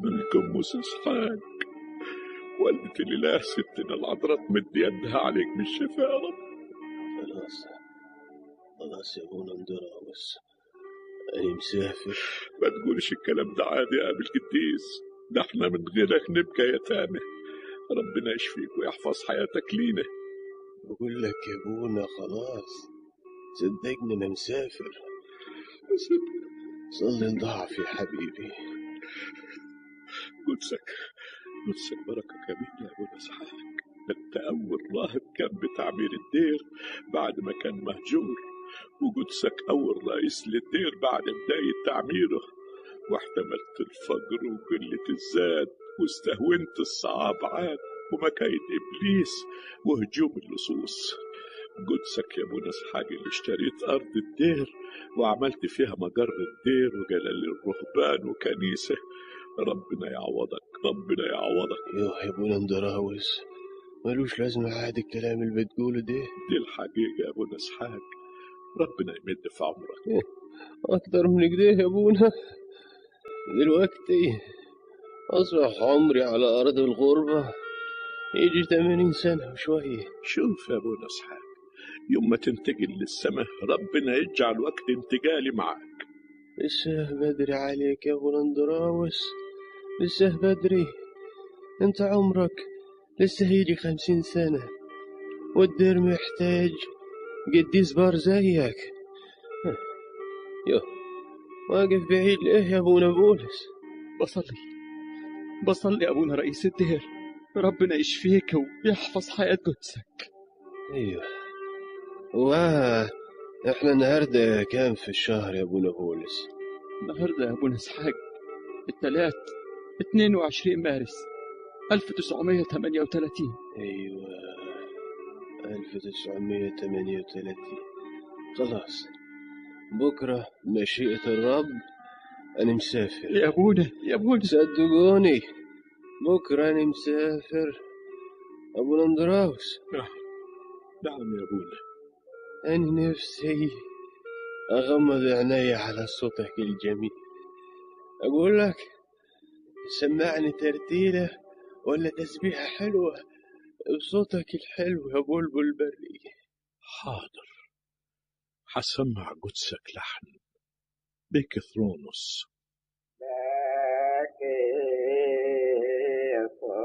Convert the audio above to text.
القمص اسحاق والدتي لله ستنا العذراء تمد يدها عليك بالشفاء يا رب خلاص خلاص يا ابونا اندراوس أنا مسافر ما تقولش الكلام ده عادي يا ابي القديس ده احنا من غيرك نبقى يتامى ربنا يشفيك ويحفظ حياتك لينا بقول لك يا ابونا خلاص صدقني انا مسافر صلي لضعف يا حبيبي قدسك قدسك بركة كبيرة يا ابو اسحاق ده انت اول راهب كان بتعمير الدير بعد ما كان مهجور وقدسك اول رئيس للدير بعد بداية تعميره واحتملت الفقر وقلة الزاد واستهونت الصعاب ومكايد ابليس وهجوم اللصوص قدسك يا ابونا اسحاق اللي اشتريت ارض الدير وعملت فيها مجر الدير وجلال الرهبان وكنيسه ربنا يعوضك ربنا يعوضك يوه يا ابونا اندراوس ملوش لازمة عاد الكلام اللي بتقوله ده دي الحقيقة يا ابونا اسحاق ربنا يمد في عمرك أكتر من كده يا ابونا دلوقتي أصبح عمري على أرض الغربة يجي 80 سنة وشوية شوف يا ابونا اسحاق يوم ما تنتقل للسماء ربنا يجعل وقت انتقالي معك لسه بدري عليك يا ابونا اندراوس لسه بدري انت عمرك لسه هيجي خمسين سنة والدير محتاج قديس بار زيك يو واقف بعيد ليه يا ابونا بولس بصلي بصلي يا أبونا رئيس الدير ربنا يشفيك ويحفظ حياة قدسك ايوه واه احنا النهارده كام في الشهر يا ابونا بولس النهاردة يا أبونا إسحاق التلات 22 مارس 1938 ايوه 1938 خلاص بكرة مشيئة الرب أنا مسافر يا أبونا يا أبونا صدقوني بكرة أنا مسافر أبو اندراوس نعم يا ابونا أنا نفسي أغمض عيني على صوتك الجميل أقول لك سمعني ترتيلة ولا تسبيحة حلوة بصوتك الحلو يا بلبل بري حاضر حسمع قدسك لحن بكثرونس لك